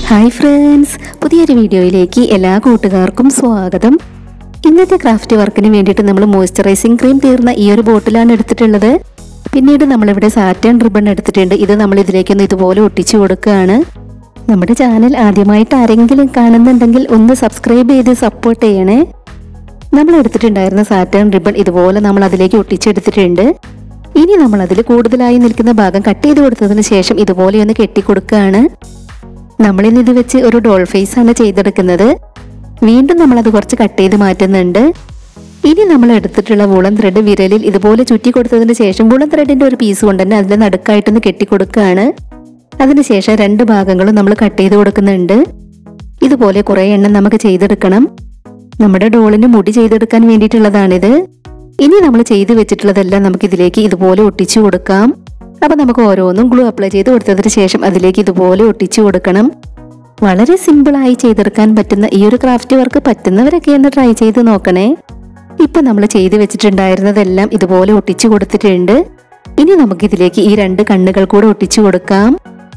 hi friends പുതിയൊരു വീഡിയോയിലേക്ക് എല്ലാ കൂട്ടുകാർക്കും സ്വാഗതം ഇന്നത്തെ ക്രാഫ്റ്റ് വർക്കിന് വേണ്ടിയിട്ട് നമ്മൾ മോയ്സ്ചറൈസിങ് ക്രീം തീർന്ന ഈ ഒരു ബോട്ടിലാണ് എടുത്തിട്ടുള്ളത് പിന്നീട് നമ്മളിവിടെ സാറ്റൻ റിബൺ എടുത്തിട്ടുണ്ട് ഇത് നമ്മൾ ഇതിലേക്കൊന്ന് ഇതുപോലെ ഒട്ടിച്ചു കൊടുക്കുകയാണ് നമ്മുടെ ചാനൽ ആദ്യമായിട്ട് ആരെങ്കിലും കാണുന്നുണ്ടെങ്കിൽ ഒന്ന് സബ്സ്ക്രൈബ് ചെയ്ത് സപ്പോർട്ട് ചെയ്യണേ നമ്മൾ എടുത്തിട്ടുണ്ടായിരുന്ന സാറ്റൻ റിബൺ ഇതുപോലെ നമ്മൾ അതിലേക്ക് ഒട്ടിച്ചെടുത്തിട്ടുണ്ട് ഇനി നമ്മൾ അതിൽ കൂടുതലായി നിൽക്കുന്ന ഭാഗം കട്ട് ചെയ്ത് കൊടുത്തതിന് ശേഷം ഇതുപോലെ ഒന്ന് കെട്ടിക്കൊടുക്കുകയാണ് നമ്മളിന്ന് ഇത് വെച്ച് ഒരു ഡോൾ ഫേസ് ആണ് ചെയ്തെടുക്കുന്നത് വീണ്ടും നമ്മൾ അത് കുറച്ച് കട്ട് ചെയ്ത് മാറ്റുന്നുണ്ട് ഇനി നമ്മൾ എടുത്തിട്ടുള്ള വൂളൻ ത്രെഡ് വിരലിൽ ഇതുപോലെ ചുറ്റി കൊടുത്തതിന് ശേഷം വൂളൻ ത്രെഡിന്റെ ഒരു പീസ് കൊണ്ട് തന്നെ അതിന്റെ നടുക്കായിട്ടൊന്ന് കെട്ടിക്കൊടുക്കുകയാണ് അതിനുശേഷം രണ്ട് ഭാഗങ്ങളും നമ്മൾ കട്ട് ചെയ്ത് കൊടുക്കുന്നുണ്ട് ഇതുപോലെ കുറേ എണ്ണം നമുക്ക് ചെയ്തെടുക്കണം നമ്മുടെ ഡോളിന് മുടി ചെയ്തെടുക്കാൻ വേണ്ടിയിട്ടുള്ളതാണിത് ഇനി നമ്മൾ ചെയ്തു വെച്ചിട്ടുള്ളതെല്ലാം നമുക്ക് ഇതിലേക്ക് ഇതുപോലെ ഒട്ടിച്ചു കൊടുക്കാം അപ്പൊ നമുക്ക് ഓരോന്നും ഗ്ലൂ അപ്ലൈ ചെയ്ത് കൊടുത്തതിന് ശേഷം അതിലേക്ക് ഇതുപോലെ ഒട്ടിച്ചു കൊടുക്കണം വളരെ സിമ്പിളായി ചെയ്തെടുക്കാൻ പറ്റുന്ന ഈ ഒരു ക്രാഫ്റ്റ് വർക്ക് പറ്റുന്നവരൊക്കെ ഒന്ന് ട്രൈ ചെയ്ത് നോക്കണേ ഇപ്പൊ നമ്മൾ ചെയ്തു വെച്ചിട്ടുണ്ടായിരുന്നതെല്ലാം ഇതുപോലെ ഒട്ടിച്ചു കൊടുത്തിട്ടുണ്ട് ഇനി നമുക്ക് ഇതിലേക്ക് ഈ രണ്ട് കണ്ണുകൾ കൂടെ ഒട്ടിച്ചു കൊടുക്കാം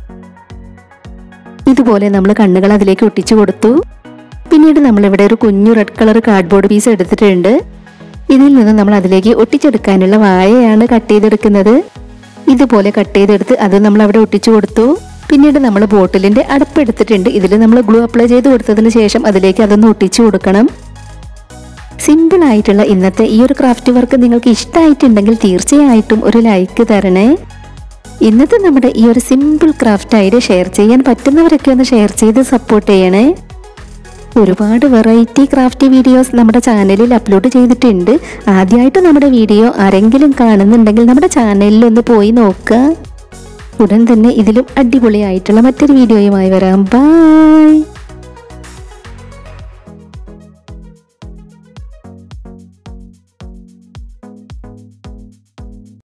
ഇതുപോലെ നമ്മൾ കണ്ണുകൾ അതിലേക്ക് ഒട്ടിച്ചു കൊടുത്തു പിന്നീട് നമ്മൾ ഇവിടെ ഒരു കുഞ്ഞു റെഡ് കളർ കാർഡ്ബോർഡ് പീസ് എടുത്തിട്ടുണ്ട് ഇതിൽ നിന്ന് നമ്മൾ അതിലേക്ക് ഒട്ടിച്ചെടുക്കാനുള്ള വായയാണ് കട്ട് ചെയ്തെടുക്കുന്നത് ഇതുപോലെ കട്ട് ചെയ്തെടുത്ത് അത് നമ്മൾ അവിടെ ഒട്ടിച്ചു കൊടുത്തു പിന്നീട് നമ്മൾ ബോട്ടിലിന്റെ അടപ്പ് എടുത്തിട്ടുണ്ട് ഇതിൽ നമ്മൾ ഗ്ലൂ അപ്ലൈ ചെയ്ത് കൊടുത്തതിന് ശേഷം അതിലേക്ക് അതൊന്ന് ഒട്ടിച്ചു കൊടുക്കണം സിമ്പിൾ ആയിട്ടുള്ള ഇന്നത്തെ ഈ ഒരു ക്രാഫ്റ്റ് വർക്ക് നിങ്ങൾക്ക് ഇഷ്ടമായിട്ടുണ്ടെങ്കിൽ തീർച്ചയായിട്ടും ഒരു ലൈക്ക് തരണേ ഇന്നത്തെ നമ്മുടെ ഈ ഒരു സിമ്പിൾ ക്രാഫ്റ്റ് ഐഡിയ ഷെയർ ചെയ്യാൻ പറ്റുന്നവരൊക്കെ ഒന്ന് ഷെയർ ചെയ്ത് സപ്പോർട്ട് ചെയ്യണേ ഒരുപാട് വെറൈറ്റി ക്രാഫ്റ്റ് വീഡിയോസ് നമ്മുടെ ചാനലിൽ അപ്ലോഡ് ചെയ്തിട്ടുണ്ട് ആദ്യമായിട്ട് നമ്മുടെ വീഡിയോ ആരെങ്കിലും കാണുന്നുണ്ടെങ്കിൽ നമ്മുടെ ചാനലിൽ ഒന്ന് പോയി നോക്കുക ഉടൻ തന്നെ ഇതിലും അടിപൊളിയായിട്ടുള്ള മറ്റൊരു വീഡിയോയുമായി വരാം ബൈ